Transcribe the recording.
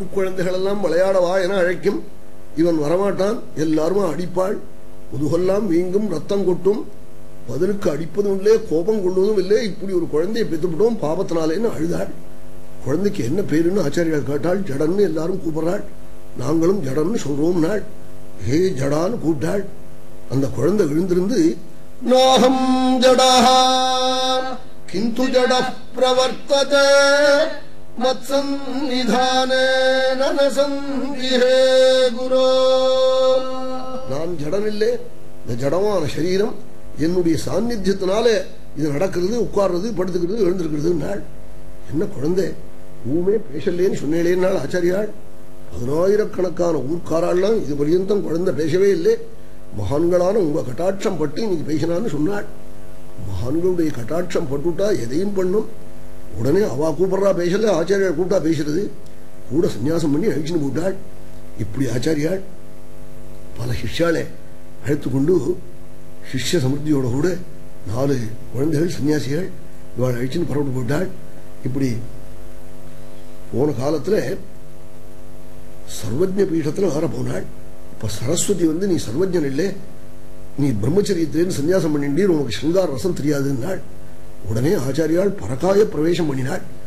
ஊர்க்குழந்தைகள் எல்லாம் விளையாடவா என அழைக்கும் இவன் வரமாட்டான் எல்லாருமா அடிப்பாள் முதுகெல்லாம் வீங்கும் ரத்தம் கொட்டும் பதிலுக்கு அடிப்பதும் இல்லை கோபம் கொள்வதும் இல்லை இப்படி ஒரு குழந்தையை பெற்றுவிட்டோம் பாபத்தினாலேன்னு அழுதாள் குழந்தைக்கு என்ன பேருன்னு ஆச்சாரியால் கேட்டாள் ஜடன்னு எல்லாரும் கூப்பிடுறாள் நாங்களும் ஜடன்னு சொல்றோம் நாள் ஹே ஜடான்னு கூப்பிட்டாள் அந்த குழந்தை விழுந்திருந்து நாகம் ஜடா கிந்து ஜட பிரவர்த்ததே மத்சன்னிதானே நனசங்கிஹே குரோ நான் ஜடமில்லை இந்த ஜடமான சரீரம் என்னுடைய சாநித்தியத்தினால இது நடக்கிறது உட்கார்றது படுத்துக்கிறது எழுந்திருக்கிறது நாள் என்ன குழந்தை ஊமே பேசலேன்னு சொன்னேன் ஆச்சாரியாள் பதினாயிரக்கணக்கான ஊர்க்காராள்லாம் இது பர்யந்தம் குழந்தை பேசவே இல்லை மகான்களான உங்க கட்டாட்சம் பட்டு இன்னைக்கு பேசினான்னு சொன்னாள் மகான்களுடைய கட்டாட்சம் பட்டுட்டா எதையும் பண்ணும் உடனே அவா கூப்பிடுறா பேசல ஆச்சாரியால் கூப்பிட்டா பேசுறது கூட சன்னியாசம் பண்ணி அழிச்சுன்னு போட்டாள் இப்படி ஆச்சாரியாள் பல சிஷ்யாலே அழைத்து கொண்டு சிஷ்ய சமிருத்தியோட கூட நாலு குழந்தைகள் சன்னியாசிகள் இவாள் அழிச்சுன்னு புறப்பட்டு போட்டாள் இப்படி போன காலத்துல சர்வஜ பீഠத்துல வர போனாள் இப்ப சரஸ்வதி வந்து நீ சர்வஜன் இல்லை நீ பிரம்மச்சரியத்திலேருந்து சன்னியாசம் பண்ணிண்டீர் உனக்கு சிங்கார ரசம் தெரியாதுன்னாள் உடனே ஆச்சாரியால் பரகாய பிரவேசம் பண்ணினாள்